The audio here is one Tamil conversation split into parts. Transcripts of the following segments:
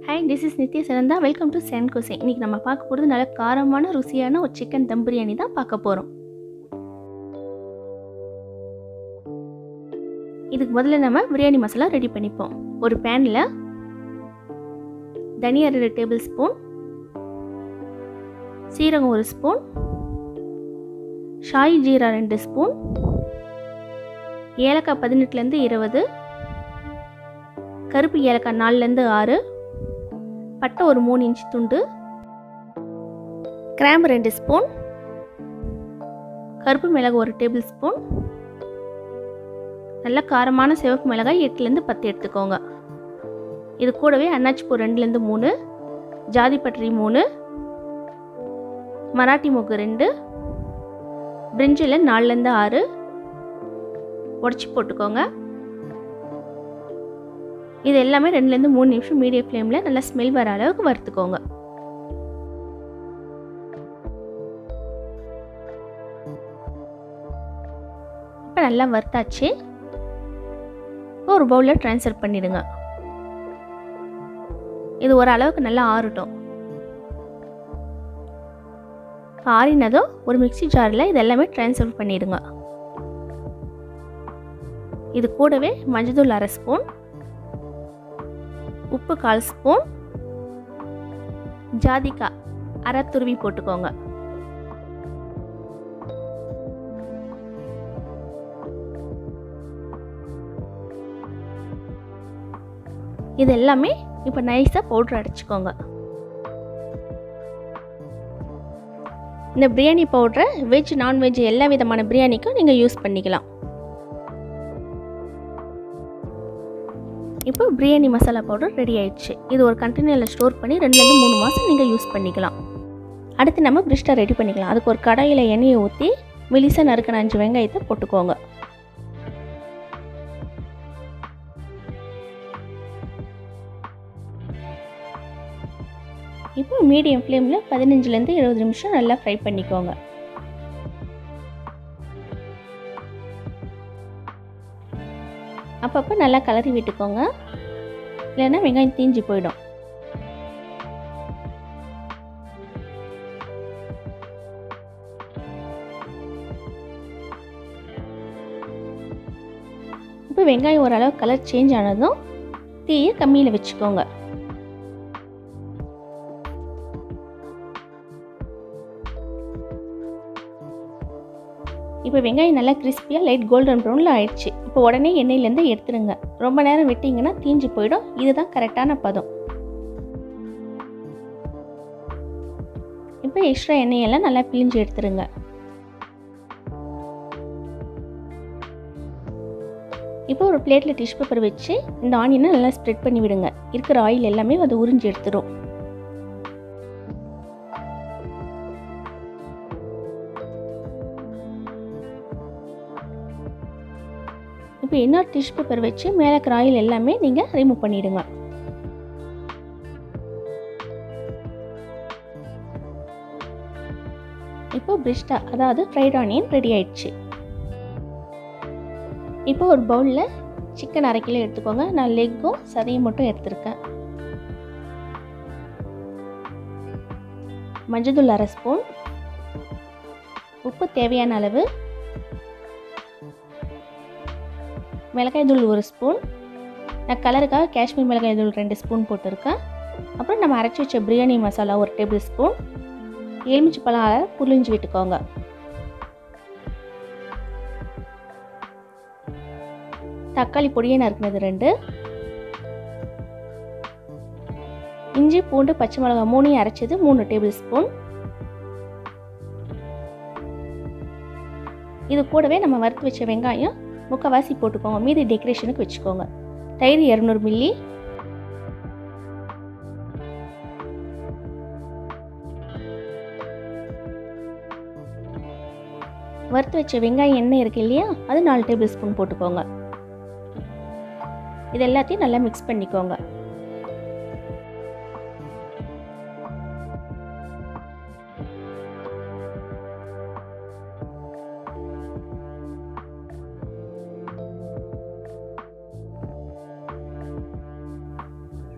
hi this is Nithya Sananda welcome to சென் குசை இன்றைக்கி நம்ம பார்க்க போகிறது நல்ல காரமான ருசியான ஒரு சிக்கன் தம் பிரியாணி தான் பார்க்க போகிறோம் இதுக்கு முதல்ல நம்ம பிரியாணி மசாலா ரெடி பண்ணிப்போம் ஒரு பேனில் தனியா ரெண்டு டேபிள் ஸ்பூன் சீரகம் ஒரு ஸ்பூன் ஷாய் ஜீரா ரெண்டு ஸ்பூன் ஏலக்காய் பதினெட்டுலேருந்து இருபது கருப்பு ஏலக்காய் நாலுலேருந்து ஆறு பட்டை ஒரு மூணு இன்ச் துண்டு கிராம்பு ரெண்டு ஸ்பூன் கருப்பு மிளகு ஒரு டேபிள் ஸ்பூன் நல்ல காரமான சிவப்பு மிளகாய் எட்டுலேருந்து பத்து எடுத்துக்கோங்க இது கூடவே அன்னாச்சிப்பூ ரெண்டுலேருந்து மூணு ஜாதிப்பட்ரி மூணு மராட்டி மூக்கு ரெண்டு பிரிஞ்சில் நாலுலேருந்து ஆறு உடச்சி போட்டுக்கோங்க இது எல்லாமே ரெண்டுலேருந்து மூணு நிமிஷம் மீடியம் ஃப்ளேமில் நல்லா ஸ்மெல் வர அளவுக்கு வறுத்துக்கோங்க இப்போ நல்லா வறுத்தாச்சு ஒரு பவுலில் ட்ரான்ஸ்ஃபர் பண்ணிடுங்க இது ஒரு அளவுக்கு நல்லா ஆறட்டும் ஆறினதும் ஒரு மிக்சி ஜாரில் இது எல்லாமே ட்ரான்ஸ்ஃபர் பண்ணிடுங்க இது கூடவே மஞ்சள் அரை ஸ்பூன் உப்பு கால் ஸ்பூன் ஜாதிக்காய் அரை துருவி போட்டுக்கோங்க இது எல்லாமே இப்போ நைஸாக பவுட்ரு அடிச்சுக்கோங்க இந்த பிரியாணி பவுட்ரை வெஜ் நான்வெஜ் எல்லா விதமான பிரியாணிக்கும் நீங்கள் யூஸ் பண்ணிக்கலாம் இப்போ பிரியாணி மசாலா பவுடர் ரெடி ஆயிடுச்சு இது ஒரு கண்டெய்னரில் ஸ்டோர் பண்ணி ரெண்டுலேருந்து மூணு மாதம் நீங்கள் யூஸ் பண்ணிக்கலாம் அடுத்து நம்ம பிரிஸ்டா ரெடி பண்ணிக்கலாம் அதுக்கு ஒரு கடாயில் எண்ணெயை ஊற்றி மெலிசாக நறுக்கின அஞ்சு வெங்காயத்தை போட்டுக்கோங்க இப்போ மீடியம் ஃப்ளேமில் பதினஞ்சுலேருந்து இருபது நிமிஷம் நல்லா ஃப்ரை பண்ணிக்கோங்க அப்பப்போ நல்லா கலரி விட்டுக்கோங்க இல்லைன்னா வெங்காயம் தீஞ்சு போயிடும் இப்போ வெங்காயம் ஓரளவு கலர் சேஞ்ச் ஆனதும் தீயை கம்மியில் வச்சுக்கோங்க இப்போ வெங்காயம் நல்லா கிறிஸ்பியாக லைட் கோல்டன் ப்ரௌனில் ஆயிடுச்சு இப்போ உடனே எண்ணெயிலேருந்து எடுத்துருங்க ரொம்ப நேரம் விட்டிங்கன்னா தீஞ்சு போயிடும் இதுதான் கரெக்டான பதம் இப்போ எக்ஸ்ட்ரா எண்ணெயெல்லாம் நல்லா பிழிஞ்சு எடுத்துருங்க இப்போ ஒரு பிளேட்டில் டிஷ் பேப்பர் வச்சு இந்த ஆனியனை நல்லா ஸ்ப்ரெட் பண்ணி விடுங்க இருக்கிற ஆயில் எல்லாமே அதை உறிஞ்சி எடுத்துரும் இப்போ இன்னொரு டிஷ் பேப்பர் வச்சு மேலே இருக்கிற ஆயில் எல்லாமே நீங்கள் ரிமூவ் பண்ணிவிடுங்க இப்போ பிரிஸ்டா அதாவது ஃப்ரைட் ஆனியன் ரெடி ஆயிடுச்சு இப்போ ஒரு பவுலில் சிக்கன் அரை கிலோ எடுத்துக்கோங்க நான் லெக்கும் சதையும் மட்டும் எடுத்திருக்கேன் மஞ்சள் அரை ஸ்பூன் உப்பு தேவையான அளவு மிளகாய் தூள் ஒரு ஸ்பூன் நான் கலருக்காக காஷ்மீர் மிளகாய் தூள் ரெண்டு ஸ்பூன் போட்டிருக்கேன் அப்புறம் நம்ம அரைச்சி வச்ச பிரியாணி மசாலா ஒரு டேபிள் ஸ்பூன் எலுமிச்சி பழம் புளிஞ்சு விட்டுக்கோங்க தக்காளி பொடியை நறுக்கினது ரெண்டு இஞ்சி பூண்டு பச்சை மிளகாய் மூணையும் அரைச்சது மூணு டேபிள் ஸ்பூன் இது கூடவே நம்ம வறுத்து வச்ச வெங்காயம் முக்கால்வாசி போட்டுக்கோங்க மீதி டெக்கரேஷனுக்கு வச்சுக்கோங்க தயிர் இரநூறு மில்லி வறுத்து வச்ச வெங்காயம் எண்ணெய் இருக்கு இல்லையா அது நாலு டேபிள் ஸ்பூன் போட்டுக்கோங்க இது எல்லாத்தையும் நல்லா மிக்ஸ் பண்ணிக்கோங்க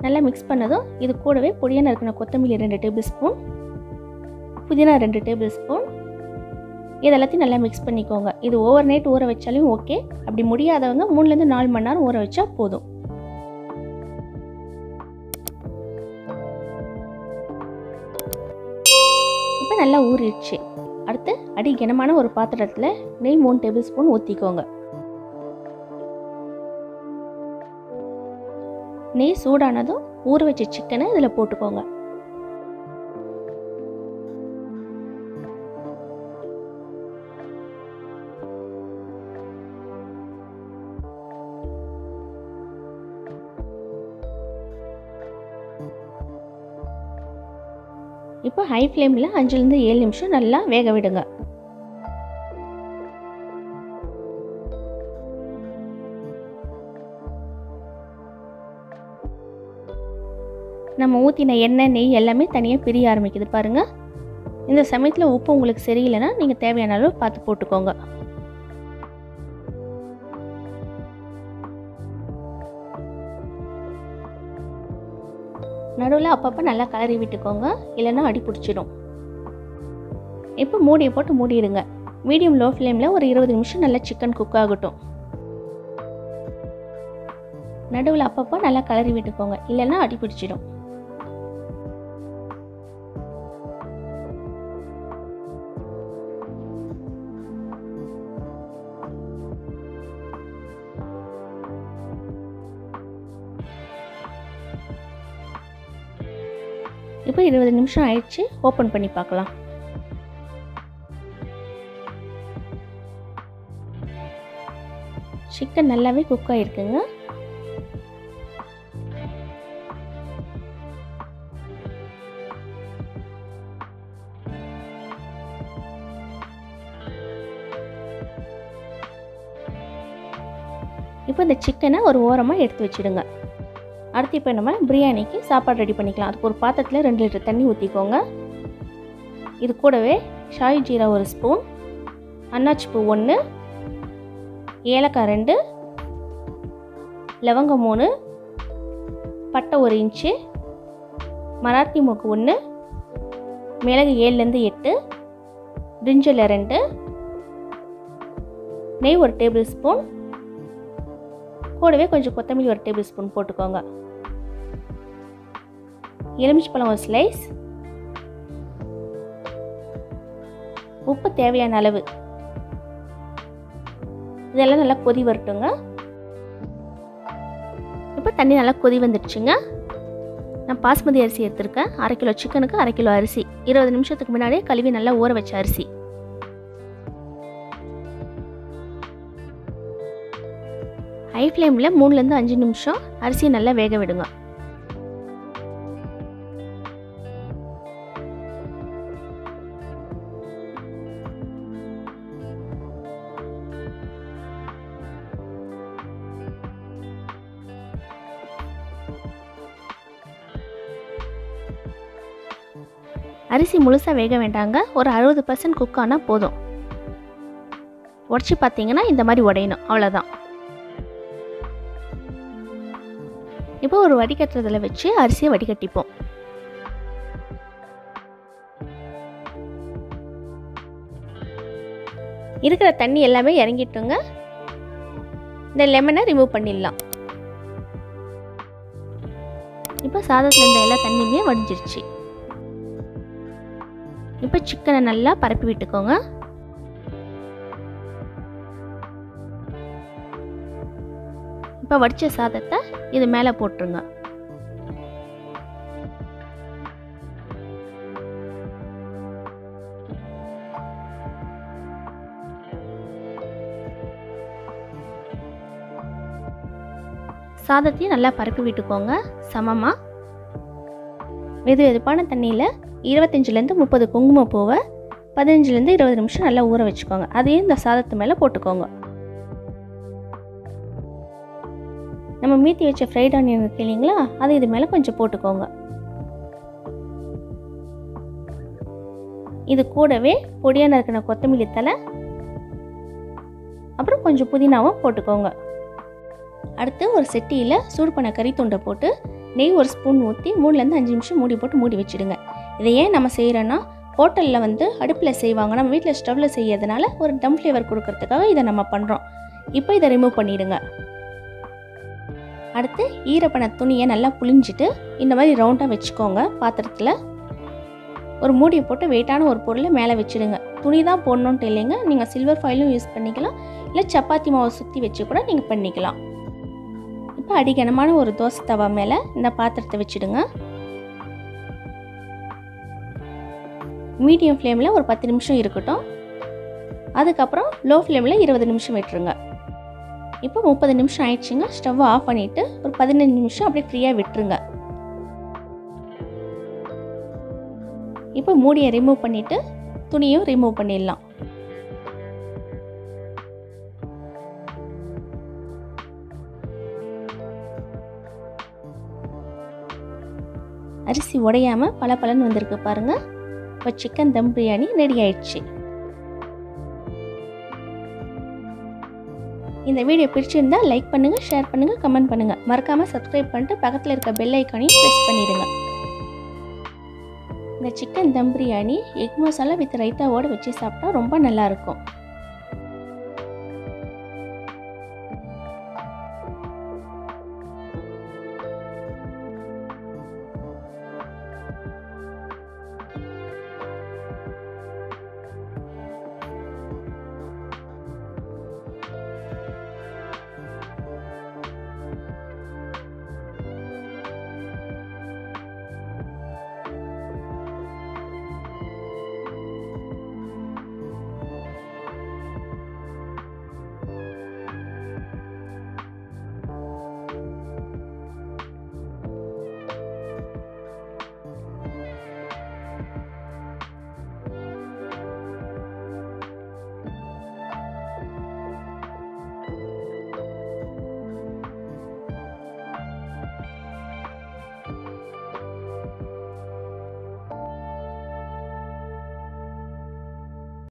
நல்லா மிக்ஸ் பண்ணதும் இது கூடவே பொடியாக நறுக்கின கொத்தமல்லி ரெண்டு டேபிள் ஸ்பூன் புதினா ரெண்டு டேபிள் ஸ்பூன் இது எல்லாத்தையும் நல்லா மிக்ஸ் பண்ணிக்கோங்க இது ஓவர் நைட் ஊற வச்சாலும் ஓகே அப்படி முடியாதவங்க மூணுலேருந்து நாலு மணி நேரம் ஊற வச்சா போதும் இப்போ நல்லா ஊறிடுச்சு அடுத்து அடி கனமான ஒரு பாத்திரத்தில் நெய் மூணு டேபிள் ஸ்பூன் ஊற்றிக்கோங்க நெய் சூடானதும் ஊற வச்ச சிக்கனை இதில் போட்டுக்கோங்க இப்போ ஹை ஃப்ளேமில் அஞ்சுலேருந்து ஏழு நிமிஷம் நல்லா வேக விடுங்க நம்ம ஊற்றின எண்ணெய் நெய் எல்லாமே தனியாக பிரிய ஆரம்பிக்குது பாருங்கள் இந்த சமயத்தில் உப்பு உங்களுக்கு சரியில்லைன்னா நீங்கள் தேவையான அளவு பார்த்து போட்டுக்கோங்க நடுவில் அப்பப்போ நல்லா கலரி விட்டுக்கோங்க இல்லைன்னா அடி பிடிச்சிடும் இப்போ மூடியை போட்டு மூடிடுங்க மீடியம் லோ ஃப்ளேமில் ஒரு இருபது நிமிஷம் நல்லா சிக்கன் குக் ஆகட்டும் நடுவில் அப்பப்போ நல்லா கலரி விட்டுக்கோங்க இல்லைன்னா அடி பிடிச்சிடும் இப்போ இருபது நிமிஷம் ஆயிடுச்சு ஓப்பன் பண்ணி பார்க்கலாம் சிக்கன் நல்லாவே குக் ஆகிருக்குங்க இப்போ இந்த சிக்கனை ஒரு ஓரமாக எடுத்து வச்சுடுங்க அடுத்து இப்போ நம்ம பிரியாணிக்கு சாப்பாடு ரெடி பண்ணிக்கலாம் அதுக்கு ஒரு பாத்திரத்தில் ரெண்டு லிட்டர் தண்ணி ஊற்றிக்கோங்க இது கூடவே ஷாய் ஜீரா ஒரு ஸ்பூன் அன்னாச்சி பூ ஒன்று ஏலக்காய் ரெண்டு லவங்கம் மூணு பட்டை ஒரு இன்ச்சு மராத்தி மூக்கு ஒன்று மிளகு ஏழுலேருந்து எட்டு பிரிஞ்சில் ரெண்டு நெய் ஒரு டேபிள் ஸ்பூன் கூடவே கொஞ்சம் கொத்தமல்லி ஒரு டேபிள் ஸ்பூன் போட்டுக்கோங்க எலுமிச்சை பழம் ஒரு ஸ்லைஸ் உப்பு தேவையான அளவு இதெல்லாம் நல்லா கொதி வரட்டுங்க இப்போ தண்ணி நல்லா கொதி வந்துடுச்சுங்க நான் பாஸ்மதி அரிசி எடுத்திருக்கேன் அரை கிலோ சிக்கனுக்கு அரை கிலோ அரிசி இருபது நிமிஷத்துக்கு முன்னாடியே கழுவி நல்லா ஊற வச்ச அரிசி ஹை ஃப்ளேமில் மூணுலேருந்து அஞ்சு நிமிஷம் அரிசியை நல்லா வேக விடுங்க அரிசி முழுசாக வேக வேண்டாங்க ஒரு அறுபது பர்சன்ட் குக் ஆனால் போதும் உடச்சி பார்த்தீங்கன்னா இந்த மாதிரி உடையணும் அவ்வளோதான் இப்போ ஒரு வடிகட்டுறதுல வச்சு அரிசியை வடிகட்டிப்போம் இருக்கிற தண்ணி எல்லாமே இறங்கிட்டுங்க இந்த லெமனை ரிமூவ் பண்ணிடலாம் இப்போ சாதத்தில் இருந்த எல்லா தண்ணியுமே வடிஞ்சிருச்சு இப்போ சிக்கனை நல்லா பரப்பி விட்டுக்கோங்க இப்போ வடித்த சாதத்தை இது மேலே போட்டுருங்க சாதத்தையும் நல்லா பரப்பி விட்டுக்கோங்க சமமாக வெது வெதுப்பான தண்ணியில் இருபத்தஞ்சிலேருந்து முப்பது குங்குமப்பூவை பதினஞ்சுலேருந்து இருபது நிமிஷம் நல்லா ஊற வச்சுக்கோங்க அதையும் இந்த சாதத்து மேலே போட்டுக்கோங்க நம்ம மீத்தி வச்ச ஃப்ரைட் ஆனியன் இருக்கு இல்லைங்களா அதை இது மேலே கொஞ்சம் போட்டுக்கோங்க இது கூடவே பொடியாக நறுக்கின கொத்தமல்லி தலை அப்புறம் கொஞ்சம் புதினாவும் போட்டுக்கோங்க அடுத்து ஒரு செட்டியில் சூடு பண்ண கறி துண்டை போட்டு நெய் ஒரு ஸ்பூன் ஊற்றி மூணுலேருந்து அஞ்சு நிமிஷம் மூடி போட்டு மூடி வச்சுடுங்க இதை ஏன் நம்ம செய்கிறோன்னா ஹோட்டலில் வந்து அடுப்பில் செய்வாங்க நம்ம வீட்டில் ஸ்டவ்வில் செய்யறதுனால ஒரு டம் ஃப்ளேவர் கொடுக்கறதுக்காக இதை நம்ம பண்ணுறோம் இப்போ இதை ரிமூவ் பண்ணிடுங்க அடுத்து ஈரப்பன துணியை நல்லா புளிஞ்சிட்டு இந்த மாதிரி ரவுண்டாக வச்சுக்கோங்க பாத்திரத்தில் ஒரு மூடியை போட்டு வெயிட்டான ஒரு பொருளை மேலே வச்சுடுங்க துணி தான் போடணுன்ட்டு இல்லைங்க நீங்கள் சில்வர் ஃபாயிலும் யூஸ் பண்ணிக்கலாம் இல்லை சப்பாத்தி மாவை சுற்றி வச்சு கூட நீங்கள் பண்ணிக்கலாம் இப்போ அடிக்கனமான ஒரு தோசை தவா மேலே இந்த பாத்திரத்தை வச்சுடுங்க மீடியம் ஃப்ளேமில் ஒரு பத்து நிமிஷம் இருக்கட்டும் அதுக்கப்புறம் லோ ஃப்ளேமில் இருபது நிமிஷம் விட்டுருங்க இப்போ முப்பது நிமிஷம் ஆயிடுச்சுங்க ஸ்டவ்வை ஆஃப் பண்ணிவிட்டு ஒரு பதினஞ்சு நிமிஷம் அப்படியே ஃப்ரீயாக விட்டுருங்க இப்போ மூடியை ரிமூவ் பண்ணிவிட்டு துணியும் ரிமூவ் பண்ணிடலாம் அரிசி உடையாமல் பல பலன் வந்திருக்கு பாருங்கள் இப்போ சிக்கன் தம் பிரியாணி ரெடி ஆயிடுச்சு இந்த வீடியோ பிடிச்சிருந்தா லைக் பண்ணுங்கள் ஷேர் பண்ணுங்கள் கமெண்ட் பண்ணுங்கள் மறக்காமல் சப்ஸ்கிரைப் பண்ணிட்டு பக்கத்தில் இருக்க பெல் ஐக்கானையும் ப்ரெஸ் பண்ணிடுங்க இந்த chicken dum biryani egg masala with ரைத்தாவோடு வச்சு சாப்பிட்டா ரொம்ப நல்லாயிருக்கும்